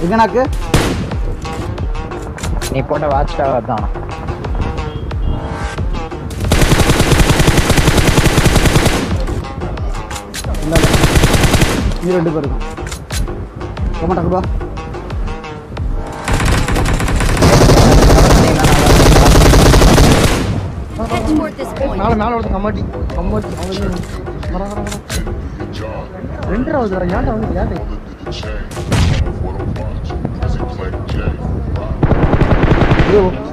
எங்கனாக்கு நீ போட்ட watch tower தான் இல்ல இல்ல நீ ரெண்டு பேர் இருக்கும் டொமேட்டோ பா Head toward this point. மேல மேல ஒருத்தன் கம்மாட்டி கம்மாட்டி அவன் வர வர வர ரெண்டு ராவுதுடா ஏன்டா வந்து ஏன்டா ஐயோ